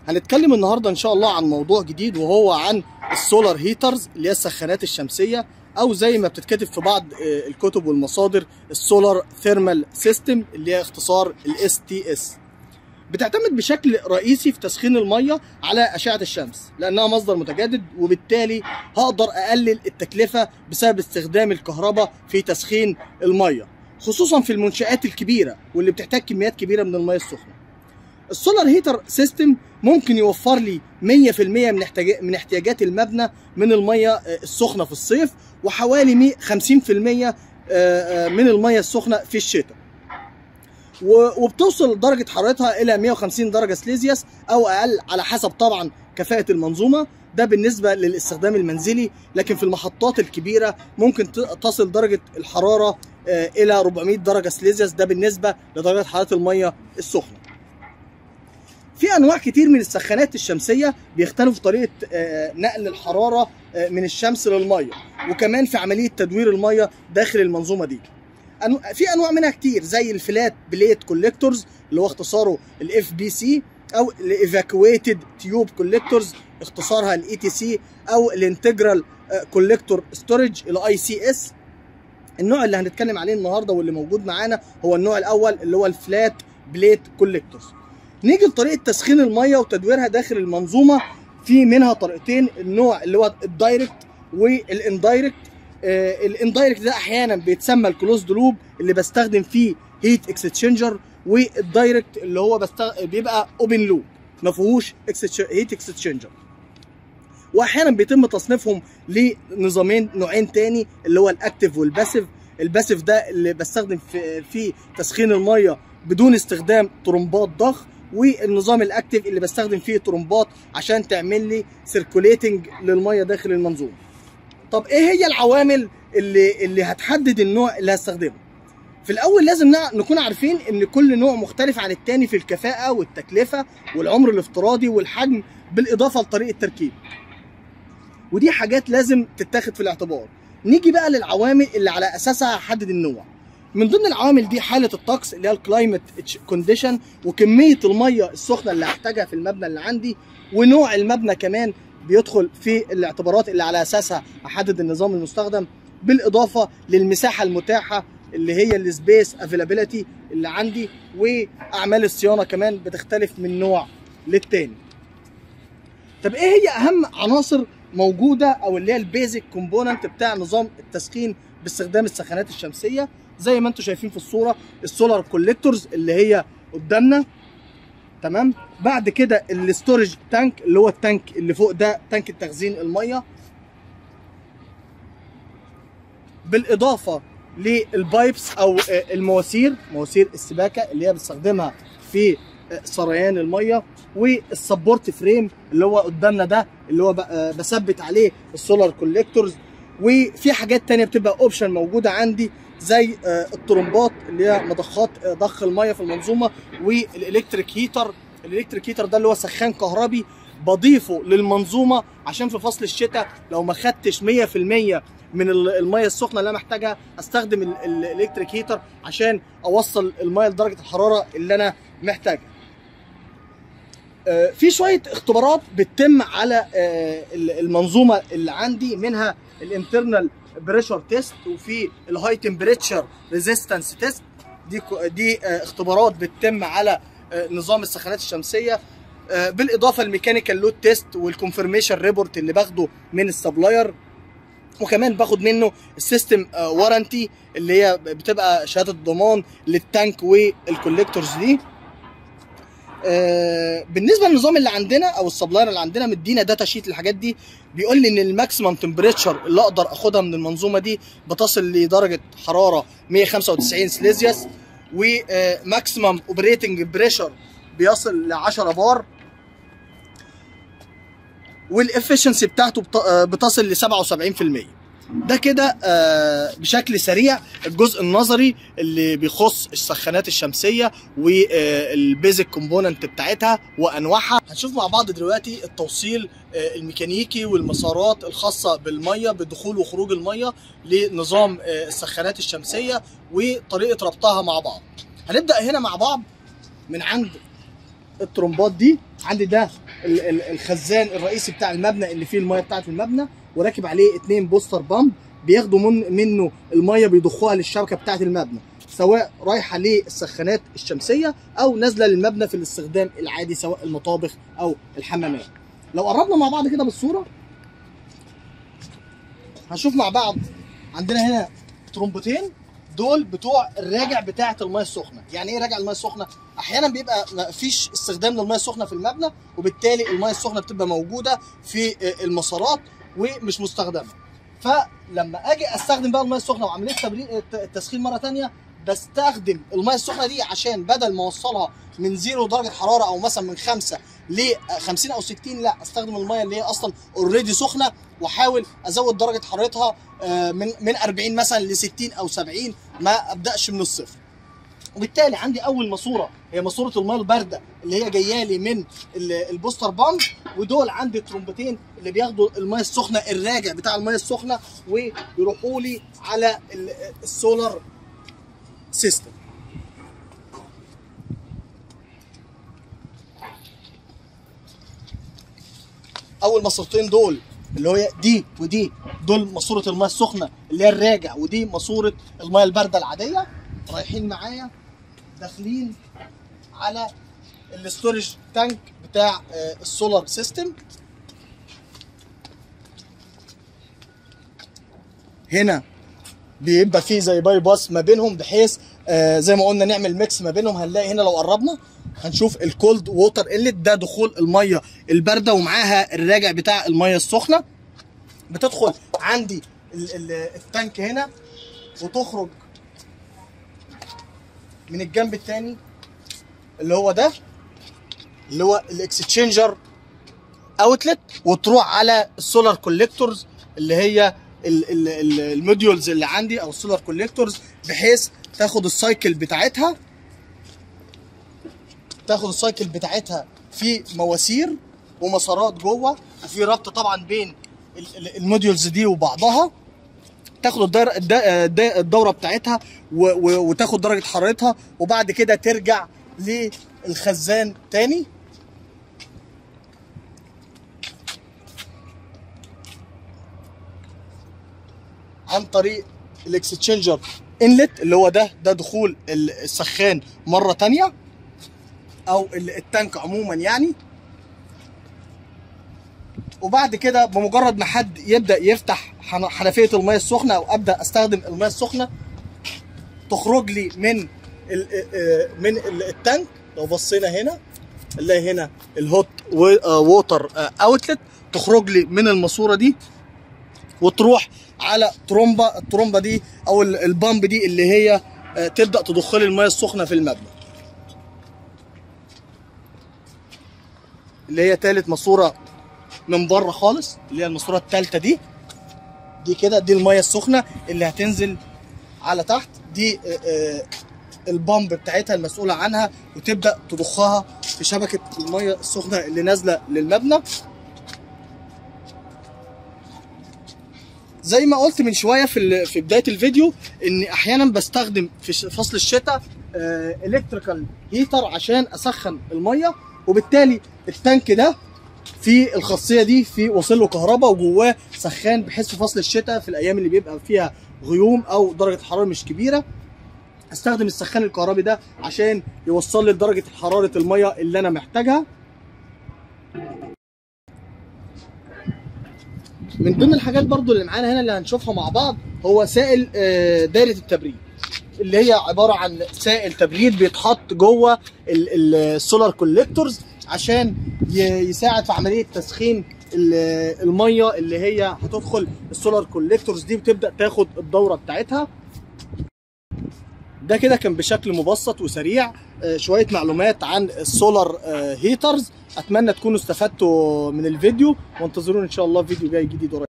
هنتكلم النهارده ان شاء الله عن موضوع جديد وهو عن السولار هيترز اللي هي السخانات الشمسيه او زي ما بتتكتب في بعض آه، الكتب والمصادر السولار ثيرمال سيستم اللي هي اختصار الاس تي اس بتعتمد بشكل رئيسي في تسخين الميه على اشعه الشمس لانها مصدر متجدد وبالتالي هقدر اقلل التكلفه بسبب استخدام الكهرباء في تسخين الميه خصوصا في المنشآت الكبيره واللي بتحتاج كميات كبيره من الميه السخنه السولار هيتر سيستم ممكن يوفر لي 100% من احتياج من احتياجات المبنى من الميه آه، السخنه في الصيف وحوالي 100 50% آه، آه، من الميه السخنه في الشتاء و- وبتوصل درجه حرارتها الى 150 درجه سليزيوس او اقل على حسب طبعا كفاءه المنظومه ده بالنسبه للاستخدام المنزلي لكن في المحطات الكبيره ممكن ت- تصل درجه الحراره آه، الى 400 درجه سليزيوس ده بالنسبه لدرجه حراره الميه السخنه في انواع كتير من السخانات الشمسيه بيختلف طريقه آه، نقل الحراره آه، من الشمس للميه وكمان في عمليه تدوير الميه داخل المنظومه دي أنو- في انواع منها كتير زي الفلات بليت كوليكتورز اللي هو اختصاره الاف بي سي او الايفاكويتد تيوب كوليكتورز اختصارها الاي تي سي او الانتجرال كوليكتور ستورج الاي سي اس النوع اللي هنتكلم عليه النهارده واللي موجود معانا هو النوع الاول اللي هو الفلات بليت كوليكتورز نيجي لطريقه تسخين الميه وتدويرها داخل المنظومه في منها طريقتين النوع اللي هو الدايركت والاندايركت آه الاندايركت ده احيانا بيتسمى الكلوزد لوب اللي بستخدم فيه هيت اكستشينجر والدايركت اللي هو بستغ... بيبقى اوبن لوب ما فيهوش هيت اكستشينجر واحيانا بيتم تصنيفهم لنظامين نوعين تاني اللي هو الاكتف والباسيف الباسيف ده اللي بستخدم في في تسخين الميه بدون استخدام طرمبات ضخ والنظام الاكتف اللي بستخدم فيه طرمبات عشان تعمل لي سيركوليتنج للميه داخل المنظومه طب ايه هي العوامل اللي اللي هتحدد النوع اللي هستخدمه في الاول لازم نع- نكون عارفين ان كل نوع مختلف عن التاني في الكفاءه والتكلفه والعمر الافتراضي والحجم بالاضافه لطريقه التركيب ودي حاجات لازم تتاخد في الاعتبار نيجي بقى للعوامل اللي على اساسها هحدد النوع من ضمن العوامل دي حاله الطقس اللي هي الكلايمت كونديشن وكميه الميه السخنه اللي هحتاجها في المبنى اللي عندي ونوع المبنى كمان بيدخل في الاعتبارات اللي على اساسها احدد النظام المستخدم بالاضافه للمساحه المتاحه اللي هي السبيس افيلابيلتي اللي عندي واعمال الصيانه كمان بتختلف من نوع للتاني طب ايه هي اهم عناصر موجوده او اللي هي البيزك كومبوننت بتاع نظام التسخين باستخدام السخانات الشمسيه زي ما انتم شايفين في الصوره السولار كوليكتورز اللي هي قدامنا تمام بعد كده الستورج تانك اللي هو التانك اللي فوق ده تانك التخزين الميه بالاضافه للبايبس او آه، المواسير مواسير السباكه اللي هي بنستخدمها في آه، سريان الميه والسبورت فريم اللي هو قدامنا ده اللي هو ب- آه، بثبت عليه السولار كوليكتورز وفي حاجات تانية بتبقى اوبشن موجوده عندي زي آه، الطرمبات اللي هي مضخات آه، ضخ الميه في المنظومه والالكتريك هيتر الالكتريك هيتر ده اللي هو سخان كهربي بضيفه للمنظومه عشان في فصل الشتاء لو ما خدتش 100% من ال- الميه السخنه اللي انا محتاجها استخدم ال- ال- الالكتريك هيتر عشان اوصل الميه لدرجه الحراره اللي انا محتاجها آه، في شويه اختبارات بتتم على آه، ال- المنظومه اللي عندي منها الانترنال بريشر تيست وفي الهاي تمبريتشر ريزيستنس تيست دي كو- دي آه، اختبارات بتتم على آه، نظام السخانات الشمسيه آه، بالاضافه للميكانيكال لود تيست والكونفirmation ريبورت اللي باخده من السبلاير وكمان باخد منه السيستم وارنتي اللي هي بتبقى شهاده ضمان للتانك والكوليكتورز دي آه، بالنسبه للنظام اللي عندنا او السبلاير اللي عندنا مدينا داتا شيت الحاجات دي بيقول لي ان الماكسيمم تمبريتشر اللي اقدر اخدها من المنظومه دي بتصل لدرجه حراره 195 سليزيوس وماكسيمم اوبريتنج بريشر بيصل ل 10 بار والافشنسي بتاعته بت- آه، بتصل ل 77% ده كده آه، بشكل سريع الجزء النظري اللي بيخص السخانات الشمسيه والبيزك كومبوننت بتاعتها وانواعها هنشوف مع بعض دلوقتي التوصيل آه، الميكانيكي والمسارات الخاصه بالميه بدخول وخروج الميه لنظام آه، السخانات الشمسيه وطريقه ربطها مع بعض هنبدا هنا مع بعض من عند الترومبات دي عندي ده ال- ال- الخزان الرئيسي بتاع المبنى اللي فيه الميه بتاعه المبنى وراكب عليه اتنين بوستر بامب بياخدوا من منه الميه بيضخوها للشبكه بتاعه المبنى سواء رايحه للسخانات الشمسيه او نازله للمبنى في الاستخدام العادي سواء المطابخ او الحمامات لو قربنا مع بعض كده بالصوره هنشوف مع بعض عندنا هنا ترومبتين دول بتوع الراجع بتاعه الميه السخنه يعني ايه راجع الميه السخنه احيانا بيبقى ما فيش استخدام للميه السخنه في المبنى وبالتالي الميه السخنه بتبقى موجوده في المسارات ومش مستخدمه فلما اجي استخدم بقى الميه السخنه وعمليه تبريد التسخين مره ثانيه بستخدم الميه السخنه دي عشان بدل ما اوصلها من زيرو درجه حراره او مثلا من 5 ل 50 او 60 لا استخدم الميه اللي هي اصلا اوريدي سخنه واحاول ازود درجه حرارتها آه، من من 40 مثلا ل 60 او 70 ما ابداش من الصفر وبالتالي عندي اول ماسوره هي ماسوره الميه البارده اللي هي جايه لي من ال- البوستر بامب ودول عندي ترومبتين اللي بياخدوا الميه السخنه الراجع بتاع الميه السخنه ويروحوا لي على ال- السولار سيستم اول ماسورتين دول اللي هي دي ودي دول ماسوره الميه السخنه اللي هي الراجع ودي ماسوره الميه البارده العاديه رايحين معايا داخلين على الاستورج تانك بتاع آه، السولار سيستم هنا بيبقى فيه زي باي باس ما بينهم بحيث آه زي ما قلنا نعمل ميكس ما بينهم هنلاقي هنا لو قربنا هنشوف الكولد ووتر انلت ده دخول الميه البارده ومعاها الراجع بتاع الميه السخنه بتدخل عندي ال- ال- التانك هنا وتخرج من الجنب الثاني اللي هو ده اللي هو الاكستشينجر اوتلت وتروح على السولار كوليكتورز اللي هي ال- ال- ال- الموديولز اللي عندي او السولار كوليكتورز بحيث تاخد السايكل بتاعتها تاخد السايكل بتاعتها في مواسير ومسارات جوه وفي ربط طبعا بين ال- ال- الموديولز دي وبعضها تاخد الدار الد- الد- الدوره بتاعتها و- و- وتاخد درجه حرارتها وبعد كده ترجع للخزان تاني عن طريق الاكستشينجر انلت اللي هو ده ده دخول ال- السخان مره تانية او ال- التانك عموما يعني وبعد كده بمجرد ما حد يبدا يفتح حن- حنفيه الميه السخنه او ابدا استخدم الميه السخنه تخرج لي من ال آه، من ال- التانك لو بصينا هنا نلاقي هنا الهوت ووتر اوتلت تخرج لي من الماسوره دي وتروح على ترومبا الترومبا دي او ال- البامب دي اللي هي آه، تبدا تضخ لي الميه السخنه في المبنى اللي هي تالت ماسوره من بره خالص اللي هي الماسوره الثالثه دي دي كده دي الميه السخنه اللي هتنزل على تحت دي آه، آه، البامب بتاعتها المسؤوله عنها وتبدا تضخها في شبكه الميه السخنه اللي نازله للمبنى زي ما قلت من شويه في ال- في بدايه الفيديو ان احيانا بستخدم في ش- فصل الشتاء الكتريكال هيتر عشان اسخن الميه وبالتالي التانك ده في الخاصيه دي في وصل له كهرباء وجواه سخان بحيث في فصل الشتاء في الايام اللي بيبقى فيها غيوم او درجه حراره مش كبيره استخدم السخان الكهربي ده عشان يوصل لي درجه حراره الميه اللي انا محتاجها من ضمن الحاجات برضو اللي معانا هنا اللي هنشوفها مع بعض هو سائل آه، دايره التبريد اللي هي عباره عن سائل تبريد بيتحط جوه ال- ال- السولار كوليكتورز عشان ي- يساعد في عمليه تسخين ال- الميه اللي هي هتدخل السولار كوليكتورز دي وتبدا تاخد الدوره بتاعتها ده كده كان بشكل مبسط وسريع آه، شويه معلومات عن السولار آه، هيترز اتمنى تكونوا استفدتوا من الفيديو وانتظرونا ان شاء الله فيديو جاي جديد قريب